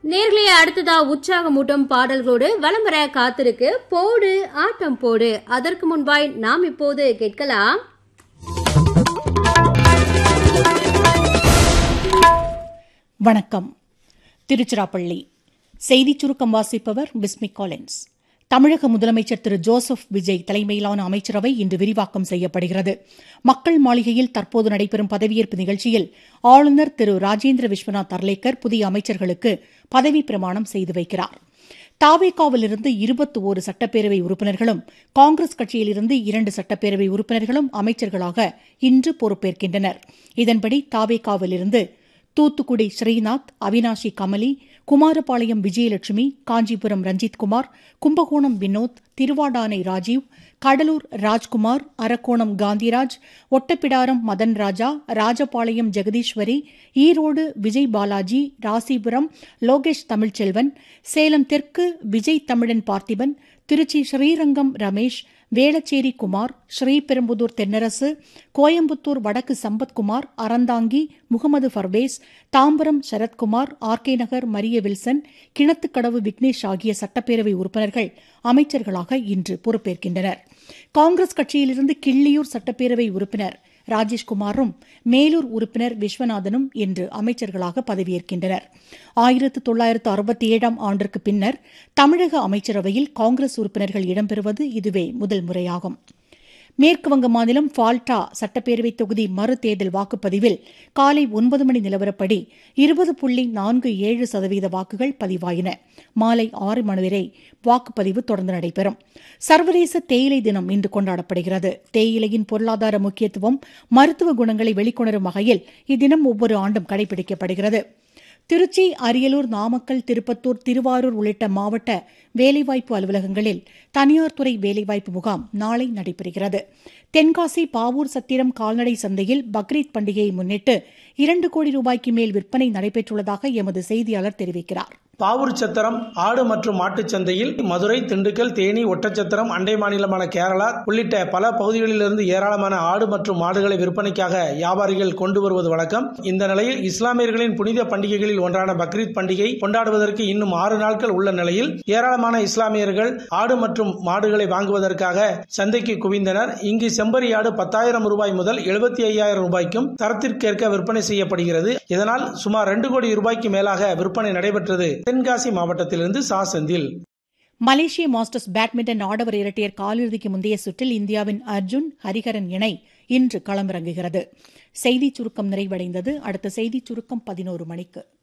நேர்களே அடுத்ததா உற்சாகமூட்டும் பாடல்களோடு வலம் வர காத்திருக்கு போடு ஆட்டம் போடு அதற்கு முன்பாய் நாம் இப்போது கேட்கலாம் வணக்கம் திருச்சிராப்பள்ளி செய்திச் சுருக்கம் வாசிப்பவர் பிஸ்மி காலின்ஸ் தமிழக முதலமைச்சர் திரு ஜோசப் விஜய் தலைமையிலான அமைச்சரவை இன்று விரிவாக்கம் செய்யப்படுகிறது மக்கள் மாளிகையில் தற்போது நடைபெறும் பதவியேற்பு நிகழ்ச்சியில் ஆளுநர் திரு ராஜேந்திர விஸ்வநாத் அர்லேக்கர் புதிய அமைச்சர்களுக்கு பதவிப் பிரமாணம் செய்து வைக்கிறார் தாவேகாவிலிருந்து இருபத்தி ஓரு சட்டப்பேரவை உறுப்பினர்களும் காங்கிரஸ் கட்சியிலிருந்து இரண்டு சட்டப்பேரவை உறுப்பினர்களும் அமைச்சர்களாக இன்று பொறுப்பேற்கின்றனர் இதன்படி தாவேகாவிலிருந்து தூத்துக்குடி ஸ்ரீநாத் அவினாஷி கமலி குமாரபாளையம் விஜயலட்சுமி காஞ்சிபுரம் ரஞ்சித்குமார் கும்பகோணம் வினோத் திருவாடானை ராஜீவ் கடலூர் ராஜ்குமார் அரக்கோணம் காந்திராஜ் ஒட்டப்பிடாரம் மதன் ராஜா ராஜபாளையம் ஜெகதீஸ்வரி ஈரோடு விஜய் பாலாஜி ராசிபுரம் லோகேஷ் தமிழ்ச்செல்வன் சேலம் தெற்கு விஜய் தமிழன் பார்த்திபன் திருச்சி ஸ்ரீரங்கம் ரமேஷ் வேளச்சேரி குமார் ஸ்ரீபெரும்புதூர் தென்னரசு கோயம்புத்தூர் வடக்கு சம்பத்குமார் அறந்தாங்கி முகமது ஃபர்வேஸ் தாம்பரம் சரத்குமார் ஆர்கே நகர் மரிய வில்சன் கிணத்துக்கடவு விக்னேஷ் ஆகிய சட்டப்பேரவை உறுப்பினர்கள் அமைச்சர்களாக இன்று பொறுப்பேற்கின்றனர் காங்கிரஸ் கட்சியிலிருந்து கிள்ளியூர் சட்டப்பேரவை உறுப்பினர் ராஜேஷ்குமாரும் மேலூர் உறுப்பினர் விஸ்வநாதனும் இன்று அமைச்சர்களாக பதவியேற்கின்றனர் ஆயிரத்து தொள்ளாயிரத்து அறுபத்தி ஏழாம் ஆண்டிற்கு பின்னர் தமிழக அமைச்சரவையில் காங்கிரஸ் உறுப்பினர்கள் இடம்பெறுவது இதுவே முதல் முறையாகும் மேற்குவங்க மாநிலம் ஃபால்டா சட்டப்பேரவை தொகுதி மறுதேர்தல் வாக்குப்பதிவில் காலை ஒன்பது மணி நிலவரப்படி இருபது புள்ளி நான்கு ஏழு சதவீத வாக்குகள் பதிவாயின மாலை ஆறு மணி வரை வாக்குப்பதிவு தொடர்ந்து நடைபெறும் சர்வதேச தேயிலை தினம் இன்று கொண்டாடப்படுகிறது தேயிலையின் பொருளாதார முக்கியத்துவம் மருத்துவ குணங்களை வெளிக்கொணரும் வகையில் இத்தினம் ஒவ்வொரு ஆண்டும் கடைபிடிக்கப்படுகிறது திருச்சி அரியலூர் நாமக்கல் திருப்பத்தூர் திருவாரூர் உள்ளிட்ட மாவட்ட வேலைவாய்ப்பு அலுவலகங்களில் தனியார் துறை வேலைவாய்ப்பு முகாம் நாளை நடைபெறுகிறது தென்காசி பாவூர் சத்திரம் கால்நடை சந்தையில் பக்ரீத் பண்டிகையை முன்னிட்டு இரண்டு கோடி ரூபாய்க்கு மேல் விற்பனை நடைபெற்றுள்ளதாக எமது செய்தியாளர் தெரிவிக்கிறார் பாவூர் சத்திரம் ஆடு மற்றும் மாட்டுச் சந்தையில் மதுரை திண்டுக்கல் தேனி ஒட்டச்சத்திரம் அண்டை மாநிலமான கேரளா உள்ளிட்ட பல பகுதிகளிலிருந்து ஏராளமான ஆடு மற்றும் மாடுகளை விற்பனைக்காக வியாபாரிகள் கொண்டு வருவது வழக்கம் இந்த நிலையில் இஸ்லாமியர்களின் புனித பண்டிகைகளில் ஒன்றான பக்ரீத் பண்டிகை கொண்டாடுவதற்கு இன்னும் ஆறு நாட்கள் உள்ள நிலையில் ஏராளமான இஸ்லாமியர்கள் ஆடு மற்றும் மாடுகளை வாங்குவதற்காக சந்தைக்கு குவிந்தனர் இங்கு செம்பரி ஆடு பத்தாயிரம் ரூபாய் முதல் எழுபத்தி ஐயாயிரம் ரூபாய்க்கும் தரத்திற்கேற்க விற்பனை செய்யப்படுகிறது இதனால் சுமார் ரெண்டு கோடி ரூபாய்க்கு மேலாக விற்பனை நடைபெற்றது தென்காசி மாவட்டத்திலிருந்து சா செந்தில் மலேசிய மாஸ்டர்ஸ் பேட்மிண்டன் ஆடவர் இரட்டையர் காலிறுதிக்கு முந்தைய சுற்றில் இந்தியாவின் அர்ஜுன் ஹரிஹரன் இணை இன்று களமிறங்குகிறது செய்திச் சுருக்கம் நிறைவடைந்தது அடுத்த செய்திச் சுருக்கம் பதினோரு மணிக்கு